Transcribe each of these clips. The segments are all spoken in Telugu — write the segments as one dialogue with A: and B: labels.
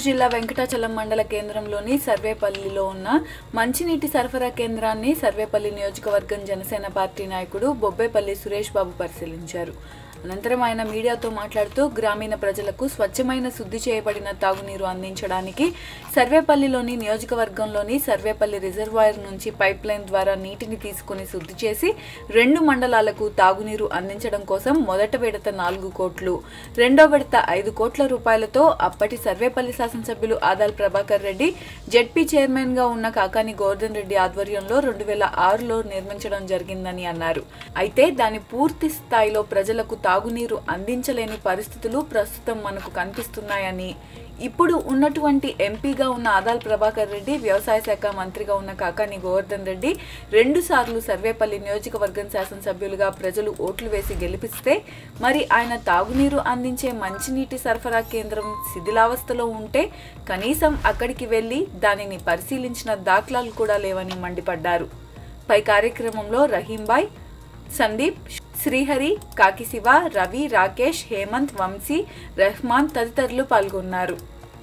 A: గుంటూరు జిల్లా వెంకటాచలం మండల కేంద్రంలోని సర్వేపల్లిలో ఉన్న మంచినీటి సరఫరా కేంద్రాన్ని సర్వేపల్లి నియోజకవర్గం జనసేన పార్టీ నాయకుడు బొబ్బేపల్లి సురేష్ బాబు పరిశీలించారు అనంతరం ఆయన మీడియాతో మాట్లాడుతూ గ్రామీణ ప్రజలకు స్వచ్ఛమైన శుద్ధి చేయబడిన తాగునీరు అందించడానికి సర్వేపల్లిలోని నియోజకవర్గంలోని సర్వేపల్లి రిజర్వాయర్ నుంచి పైప్ లైన్ ద్వారా నీటిని తీసుకుని శుద్ధి చేసి రెండు మండలాలకు తాగునీరు అందించడం కోసం మొదట విడత నాలుగు కోట్లు రెండో విడత ఐదు కోట్ల రూపాయలతో అప్పటి సర్వేపల్లి శాసనసభ్యులు ఆదాల్ ప్రభాకర్ రెడ్డి జెడ్పీ చైర్మన్ గా ఉన్న కాకాని గోవర్ధన్ రెడ్డి ఆధ్వర్యంలో రెండు వేల ఆరులో నిర్మించడం జరిగిందని అన్నారు అయితే దాని పూర్తి స్థాయిలో ప్రజలకు తాగునీరు అందించలేని పరిస్థితులు ప్రస్తుతం మనకు కనిపిస్తున్నాయని ఇప్పుడు ఉన్నటువంటి ఎంపీగా ఉన్న ఆదాల్ ప్రభాకర్ రెడ్డి వ్యవసాయ శాఖ మంత్రిగా ఉన్న కాకాని గోవర్ధన్ రెడ్డి రెండు సార్లు సర్వేపల్లి నియోజకవర్గం శాసనసభ్యులుగా ప్రజలు ఓట్లు వేసి గెలిపిస్తే మరి ఆయన తాగునీరు అందించే మంచినీటి సరఫరా కేంద్రం శిథిలావస్థలో ఉంటే కనీసం అక్కడికి వెళ్లి దానిని పరిశీలించిన దాఖలాలు కూడా లేవని మండిపడ్డారు పై కార్యక్రమంలో రహీంబాయ్ సందీప్ శ్రీహరి కాకిశివ రవి రాకేష్ హేమంత్ వంశీ రెహమాన్ తదితరులు పాల్గొన్నారు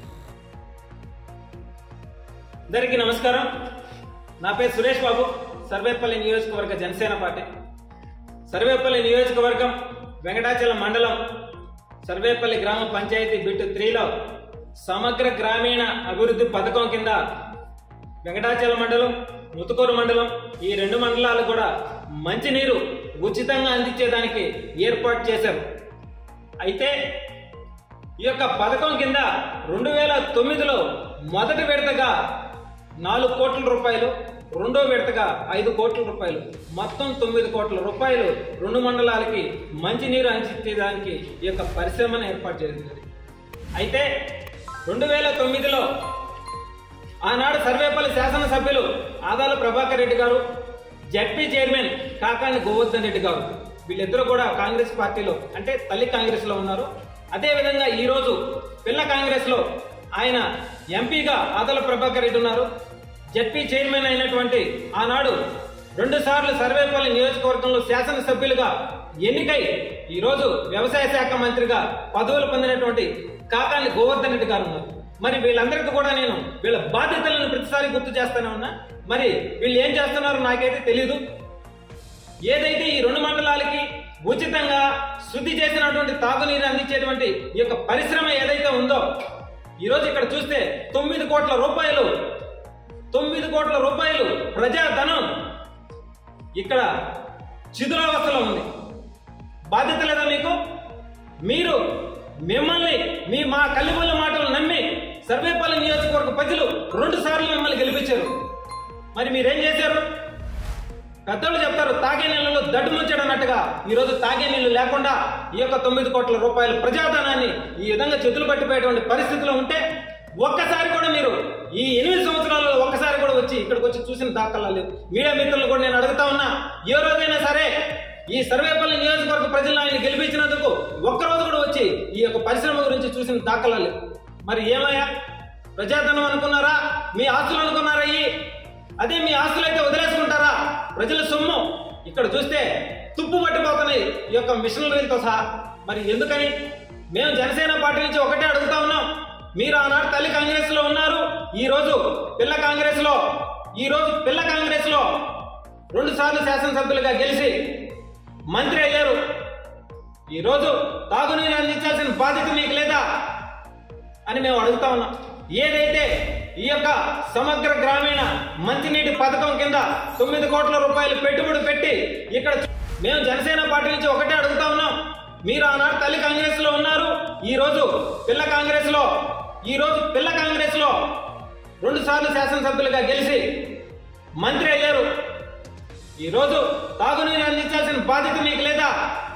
B: అందరికీ నమస్కారం నా పేరు సురేష్ బాబు సర్వేపల్లి నియోజకవర్గ జనసేన పార్టీ సర్వేపల్లి నియోజకవర్గం వెంకటాచలం మండలం సర్వేపల్లి గ్రామ పంచాయతీ బిట్టు త్రీలో సమగ్ర గ్రామీణ అభివృద్ధి పథకం కింద వెంకటాచలం మండలం ముతుకూరు మండలం ఈ రెండు మండలాలు కూడా మంచినీరు ఉచితంగా అందించేదానికి ఏర్పాటు చేశారు అయితే ఈ యొక్క పథకం కింద రెండు వేల తొమ్మిదిలో మొదటి విడతగా నాలుగు కోట్ల రూపాయలు రెండో విడతగా ఐదు కోట్ల రూపాయలు మొత్తం తొమ్మిది కోట్ల రూపాయలు రెండు మండలాలకి మంచినీరు అందించేదానికి ఈ యొక్క పరిశ్రమను ఏర్పాటు చేసింది అయితే రెండు వేల తొమ్మిదిలో ఆనాడు సర్వేపల్లి శాసనసభ్యులు ఆదాల ప్రభాకర్ రెడ్డి గారు జడ్పీ చైర్మన్ కాకాని గోవర్ధన్ రెడ్డి గారు వీళ్ళిద్దరూ కూడా కాంగ్రెస్ పార్టీలో అంటే తల్లి కాంగ్రెస్ లో ఉన్నారు అదే విధంగా ఈ రోజు పిల్ల కాంగ్రెస్ లో ఆయన ఎంపీగా ఆదాల ప్రభాకర్ రెడ్డి ఉన్నారు జడ్పీ చైర్మన్ అయినటువంటి ఆనాడు రెండు సార్లు సర్వేపల్లి నియోజకవర్గంలో శాసనసభ్యులుగా ఎన్నికై ఈ రోజు వ్యవసాయ శాఖ మంత్రిగా పదవులు పొందినటువంటి కాకాని గోవర్ధన్ రెడ్డి గారు ఉన్నారు మరి వీళ్ళందరికీ కూడా నేను వీళ్ళ బాధ్యతలను ప్రతిసారి గుర్తు చేస్తానే ఉన్నా మరి వీళ్ళు ఏం చేస్తున్నారో నాకైతే తెలియదు ఏదైతే ఈ రెండు మండలాలకి ఉచితంగా శుద్ధి చేసినటువంటి తాగునీరు అందించేటువంటి ఈ యొక్క పరిశ్రమ ఏదైతే ఉందో ఈరోజు ఇక్కడ చూస్తే తొమ్మిది కోట్ల రూపాయలు తొమ్మిది కోట్ల రూపాయలు ప్రజాధనం ఇక్కడ చిదురావస్థలో ఉంది బాధ్యత లేదా మీకు మీరు మిమ్మల్ని మీ మా కల్లిబొల్ల మాటలు నమ్మి సర్వేపల్లి నియోజకవర్గ ప్రజలు రెండు సార్లు మిమ్మల్ని గెలిపించారు మరి మీరేం చేశారు పెద్దలు చెప్తారు తాగే నీళ్ళలో దడ్డు ముంచడం అన్నట్టుగా ఈ రోజు తాగే నీళ్లు లేకుండా ఈ యొక్క తొమ్మిది కోట్ల రూపాయల ప్రజాధనాన్ని ఈ విధంగా చేతులు పట్టిపోయేటువంటి పరిస్థితిలో ఉంటే ఒక్కసారి కూడా మీరు ఈ ఎనిమిది సంవత్సరాలలో ఒక్కసారి కూడా వచ్చి ఇక్కడికి వచ్చి చూసిన దాఖలా లేవు మీడియా మిత్రులు కూడా నేను అడుగుతా ఉన్నా ఏ రోజైనా సరే ఈ సర్వేపల్లి నియోజకవర్గ ప్రజలను ఆయన గెలిపించినందుకు ఒక్కరోజు కూడా వచ్చి ఈ యొక్క పరిశ్రమ గురించి చూసిన దాఖలా లేవు మరి ఏమయ్యా ప్రజాధనం అనుకున్నారా మీ ఆస్తులు అనుకున్నారా ఈ అదే మీ ఆస్తులు అయితే వదిలేసుకుంటారా ప్రజల సొమ్ము ఇక్కడ చూస్తే తుప్పు పట్టిపోతున్నాయి ఈ యొక్క మిషనరీలతో సహా మరి ఎందుకని మేము జనసేన పార్టీ నుంచి ఒకటే అడుగుతా ఉన్నాం మీరు ఆనాడు తల్లి కాంగ్రెస్ లో ఉన్నారు ఈ రోజు పిల్ల కాంగ్రెస్ లో ఈ రోజు పిల్ల కాంగ్రెస్ లో రెండు సార్లు శాసనసభ్యులుగా గెలిచి మంత్రి అయ్యారు ఈ రోజు తాగునీరు అందించాల్సిన బాధ్యత మీకు లేదా అని మేము అడుగుతా ఉన్నాం ఏదైతే ఈ యొక్క సమగ్ర గ్రామీణ మంచినీటి పథకం కింద తొమ్మిది కోట్ల రూపాయలు పెట్టుబడి పెట్టి ఇక్కడ మేము జనసేన పార్టీ నుంచి ఒకటే అడుగుతా ఉన్నాం మీరు ఆనాడు తల్లి కాంగ్రెస్ లో ఉన్నారు ఈ రోజు పిల్ల కాంగ్రెస్ లో ఈ రోజు పిల్ల కాంగ్రెస్ లో రెండు సార్లు శాసనసభ్యులుగా గెలిచి మంత్రి అయ్యారు ఈ రోజు తాగునీరు అందించాల్సిన బాధ్యత మీకు లేదా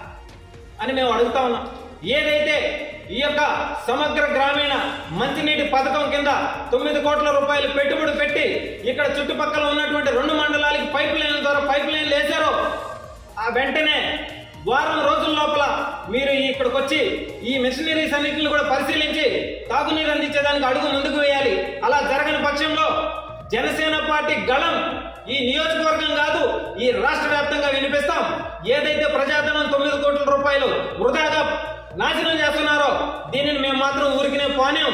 B: అని మేము అడుగుతా ఉన్నాం ఏదైతే ఈ యొక్క సమగ్ర గ్రామీణ మంచినీటి పథకం కింద తొమ్మిది కోట్ల రూపాయలు పెట్టుబడి పెట్టి ఇక్కడ చుట్టుపక్కల ఉన్నటువంటి రెండు మండలాలకి పైప్ లైన్ల ద్వారా పైప్ లైన్లు వేశారో ఆ వెంటనే వారం రోజుల లోపల మీరు ఇక్కడికి వచ్చి ఈ మెషినరీస్ అన్నింటిని కూడా పరిశీలించి తాగునీరు అందించేదానికి అడుగు ముందుకు వేయాలి అలా జరగని పక్షంలో జనసేన పార్టీ గళం ఈ నియోజకవర్గం కాదు ఈ రాష్ట్ర వ్యాప్తంగా వినిపిస్తాం ఏదైతే ప్రజాధనం తొమ్మిది కోట్ల రూపాయలు వృధాగా నాశనం చేస్తున్నారో దీనిని మేము మాత్రం ఊరికినే పోనేం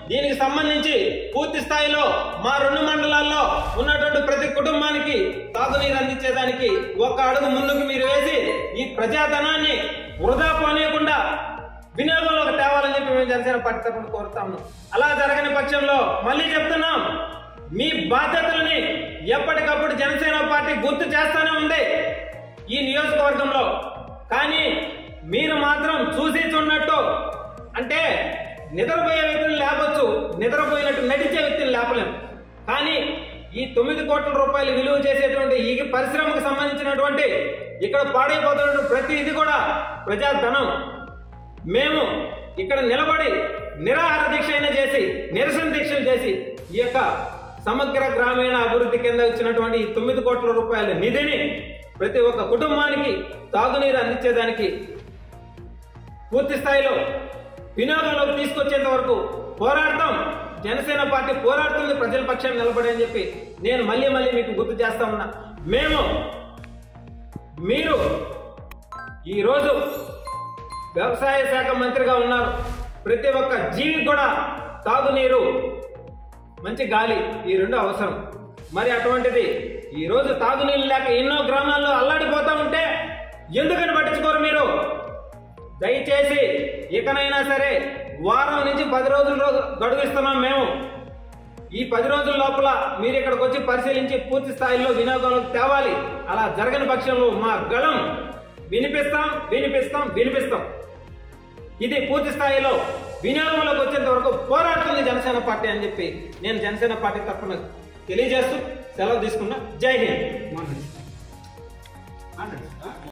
B: దీనికి సంబంధించి పూర్తి స్థాయిలో మా రెండు మండలాల్లో ఉన్నటువంటి ప్రతి కుటుంబానికి తాగునీరు అందించేదానికి ఒక అడుగు ముందుకు మీరు వేసి ఈ ప్రజాధనాన్ని వృధా పోనీయకుండా వినియోగంలోకి తేవాలని చెప్పి మేము జనసేన పార్టీ తరఫున కోరుతాము అలా జరగని పక్షంలో మళ్ళీ చెప్తున్నాం మీ బాధ్యతలని ఎప్పటికప్పుడు జనసేన పార్టీ గుర్తు చేస్తానే ఉంది ఈ నియోజకవర్గంలో కానీ మీరు మాత్రం చూసి చూడనట్టు అంటే నిద్రపోయే వ్యక్తులు లేపొచ్చు నిద్రపోయినట్టు నటించే వ్యక్తులు లేపలేము కానీ ఈ తొమ్మిది కోట్ల రూపాయలు విలువ చేసేటువంటి ఈ పరిశ్రమకు సంబంధించినటువంటి ఇక్కడ పాడైపోతున్న ప్రతి ఇది కూడా ప్రజాధనం మేము ఇక్కడ నిలబడి నిరాహార దీక్ష అయినా చేసి నిరసన దీక్షలు చేసి ఈ యొక్క సమగ్ర గ్రామీణ అభివృద్ధి కింద ఇచ్చినటువంటి ఈ తొమ్మిది కోట్ల రూపాయల నిధిని ప్రతి ఒక్క కుటుంబానికి తాగునీరు అందించేదానికి పూర్తి స్థాయిలో వినియోగంలోకి తీసుకొచ్చేంత వరకు పోరాడతాం జనసేన పార్టీ పోరాడుతుంది ప్రజల పక్షాన్ని నిలబడి అని చెప్పి నేను మళ్ళీ మళ్ళీ మీకు గుర్తు చేస్తా ఉన్నా మేము మీరు ఈరోజు వ్యవసాయ శాఖ మంత్రిగా ఉన్నారు ప్రతి ఒక్క జీవి కూడా తాగునీరు మంచి గాలి ఈ రెండు అవసరం మరి అటువంటిది ఈ రోజు తాగునీళ్ళు లేక ఎన్నో గ్రామాల్లో అల్లాడిపోతా ఉంటే ఎందుకని పట్టించుకోరు మీరు దయచేసి ఇకనైనా సరే వారం నుంచి పది రోజుల రోజు గడువిస్తున్నాం మేము ఈ పది రోజుల లోపల మీరు ఇక్కడికి వచ్చి పరిశీలించి పూర్తి స్థాయిలో వినియోగంలోకి తేవాలి అలా జరగని పక్షంలో మా గళం వినిపిస్తాం వినిపిస్తాం వినిపిస్తాం ఇది పూర్తి స్థాయిలో వినియోగంలోకి వచ్చేంత వరకు పోరాడుతుంది జనసేన పార్టీ అని చెప్పి నేను జనసేన పార్టీ తరఫున తెలియజేస్తూ సెలవు తీసుకున్నా జై హింద్